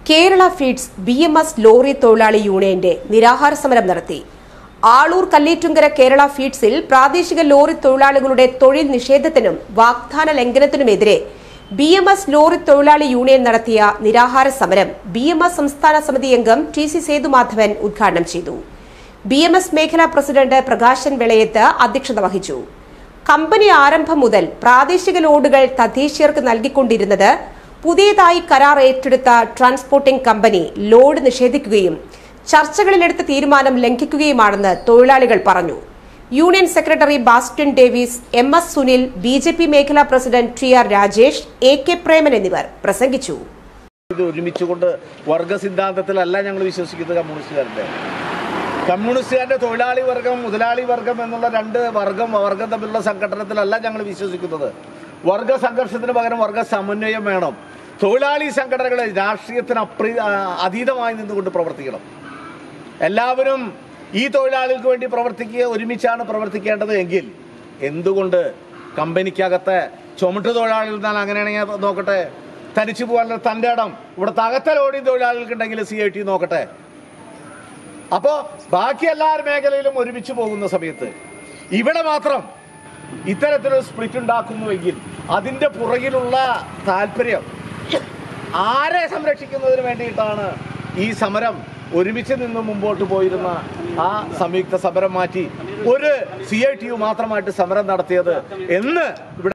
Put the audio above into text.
Kerala feeds B M S lorry തൊഴിലാളി യൂണിയന്റെ നിരാഹാര സമരം നടത്തി ആളൂർ കല്ലേറ്റുങ്കര കേരള ഫീഡ്സിൽ പ്രാദേശിക ലോറി തൊഴിലാളികളുടെ തൊഴിൽ നിഷേധത്തിനും വാഗ്ദാന ലംഘനത്തിനുമെതിരെ ബി എം എസ് ലോറി തൊഴിലാളി യൂണിയൻ നടത്തിയ നിരാഹാര സമരം ബി എം എസ് സംസ്ഥാന സമിതി അംഗം ടി സി സേതുമാധവൻ ഉദ്ഘാടനം ചെയ്തു ബി എം എസ് മേഖലാ പ്രസിഡന്റ് പ്രകാശൻ വെളയത്ത് അധ്യക്ഷത വഹിച്ചു കമ്പനി ആരംഭം മുതൽ പ്രാദേശിക ലോഡുകൾ തദ്ദേശീയർക്ക് നൽകിക്കൊണ്ടിരുന്നത് പുതിയതായി കരാർ ഏറ്റെടുത്ത ട്രാൻസ്പോർട്ടിംഗ് കമ്പനി ലോഡ് നിഷേധിക്കുകയും ചർച്ചകളിലെടുത്ത തീരുമാനം ലംഘിക്കുകയുമാണെന്ന് തൊഴിലാളികൾ പറഞ്ഞു union secretary Bastian Davis M S Sunil B J P മേഖലാ president T R Rajesh A K Premen എന്നിവർ പ്രസംഗിച്ചു ഇത് ഒരുമിച്ചുകൊണ്ട് വർഗ സിദ്ധാന്തത്തിലല്ല ഞങ്ങൾ വിശ്വസിക്കുന്നത് കമ്മ്യൂണിസ്റ്റുകാരുടെ കമ്മ്യൂണിസ്റ്റുകാരുടെ തൊഴിലാളി വർഗം മുതലാളി വർഗം എന്നുള്ള രണ്ട് വർഗം വർഗം തമ്മിലുള്ള സംഘടനത്തിലല്ല ഞങ്ങൾ വിശ്വസിക്കുന്നത് വർഗ സംഘർഷത്തിന് പകരം വർഗ സമന്വയം വേണം തൊഴിലാളി സംഘടനകൾ രാഷ്ട്രീയത്തിന് അപ്രീ ആ, അതീതമായി നിന്നുകൊണ്ട് പ്രവർത്തിക്കണം എല്ലാവരും ഈ തൊഴിലാളികൾക്ക് വേണ്ടി പ്രവർത്തിക്കുക ഒരുമിച്ചാണ് പ്രവർത്തിക്കേണ്ടത് എങ്കിൽ എന്തുകൊണ്ട് കമ്പനിക്കകത്തെ ചുമട്ട് തൊഴിലാളികൾ എന്നാൽ അങ്ങനെയാണെങ്കിൽ നോക്കട്ടെ തനിച്ചു പോകാനുള്ള തൻ്റെ ഇടം ഇവിടെ തകത്ത ലോഡിങ് തൊഴിലാളികൾക്കുണ്ടെങ്കിൽ സി ഐ ടി നോക്കട്ടെ അപ്പോൾ ബാക്കി എല്ലാ മേഖലയിലും ഒരുമിച്ച് പോകുന്ന സമയത്ത് ഇവിടെ മാത്രം ഇത്തരത്തിലൊരു സ്പ്ലിറ്റ് ഉണ്ടാക്കുന്നുവെങ്കിൽ അതിൻ്റെ പുറകിലുള്ള താല്പര്യം ആരെ സംരക്ഷിക്കുന്നതിന് വേണ്ടിയിട്ടാണ് ഈ സമരം ഒരുമിച്ച് നിന്ന് മുമ്പോട്ട് പോയിരുന്ന ആ സംയുക്ത സമരം മാറ്റി ഒരു സി ഐ ടി യു മാത്രമായിട്ട് സമരം നടത്തിയത് എന്ന് ഇവിടെ